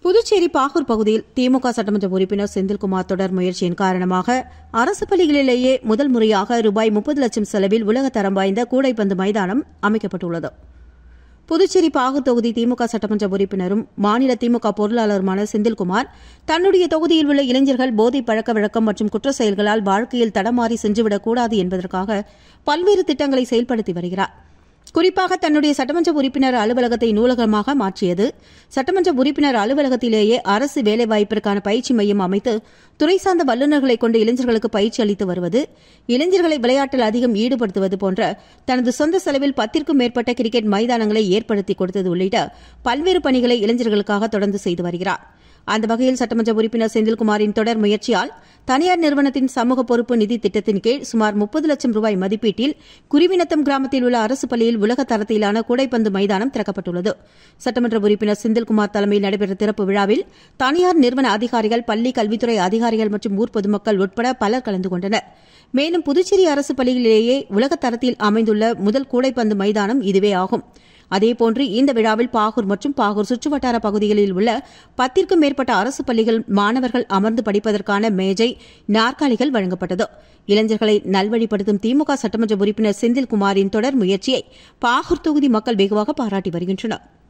புதுச்சேரி பாகூர் பகுதியில் திமுக சட்டமன்ற உறுப்பினர் செந்தில்குமார் தொடர் முயற்சியின் காரணமாக அரசு பள்ளிகளிலேயே முதல் முறையாக ரூபாய் முப்பது லட்சம் செலவில் உலகத்தரம் வாய்ந்த கூடைப்பந்து மைதானம் அமைக்கப்பட்டுள்ளது புதுச்சேரி பாகூர் தொகுதி திமுக சட்டமன்ற உறுப்பினரும் மாநில திமுக பொருளாளருமான செந்தில்குமார் தன்னுடைய தொகுதியில் உள்ள இளைஞர்கள் போதை பழக்க வழக்கம் மற்றும் குற்ற செயல்களால் வாழ்க்கையில் தடமாறி சென்றுவிடக்கூடாது என்பதற்காக பல்வேறு திட்டங்களை செயல்படுத்தி வருகிறார் குறிப்பாக தன்னுடைய சட்டமன்ற உறுப்பினர் அலுவலகத்தை நூலகமாக மாற்றியது சட்டமன்ற உறுப்பினர் அலுவலகத்திலேயே அரசு வேலைவாய்ப்பிற்கான பயிற்சி மையம் அமைத்து துறை சார்ந்த வல்லுநர்களை கொண்டு இளைஞர்களுக்கு பயிற்சி அளித்து வருவது இளைஞர்களை விளையாட்டில் அதிகம் ஈடுபடுத்துவது போன்ற தனது சொந்த செலவில் பத்திற்கும் மேற்பட்ட கிரிக்கெட் மைதானங்களை ஏற்படுத்தி கொடுத்தது உள்ளிட்ட பல்வேறு பணிகளை இளைஞர்களுக்காக தொடர்ந்து செய்து வருகிறார் அந்த வகையில் சட்டமன்ற உறுப்பினர் செந்தில்குமாரின் தொடர் முயற்சியால் தனியார் நிறுவனத்தின் சமூக பொறுப்பு நிதி திட்டத்தின் கீழ் சுமார் முப்பது லட்சம் ரூபாய் மதிப்பீட்டில் குருவினத்தம் கிராமத்தில் உள்ள அரசு பள்ளியில் உலக தரத்திலான கூடைப்பந்து மைதானம் திறக்கப்பட்டுள்ளது சட்டமன்ற உறுப்பினர் செந்தில்குமார் தலைமையில் நடைபெற்ற திறப்பு விழாவில் தனியார் நிறுவன அதிகாரிகள் பள்ளி கல்வித்துறை அதிகாரிகள் மற்றும் ஊர் பொதுமக்கள் உட்பட பலர் கலந்து கொண்டனர் மேலும் புதுச்சேரி அரசு பள்ளியிலேயே உலக தரத்தில் அமைந்துள்ள முதல் கூடைப்பந்து மைதானம் இதுவே ஆகும் அதேபோன்று இந்த விழாவில் பாகூர் மற்றும் பாகூர் சுற்றுவட்டார பகுதிகளில் உள்ள பத்திற்கும் மேற்பட்ட அரசு பள்ளிகள் மாணவர்கள் அமர்ந்து படிப்பதற்கான மேஜை நாற்காலிகள் வழங்கப்பட்டது இளைஞர்களை நல்வழிப்படுத்தும் திமுக சட்டமன்ற உறுப்பினர் செந்தில்குமாரின் தொடர் முயற்சியை பாகூர் தொகுதி மக்கள் வெகுவாக பாராட்டி வருகின்றனர்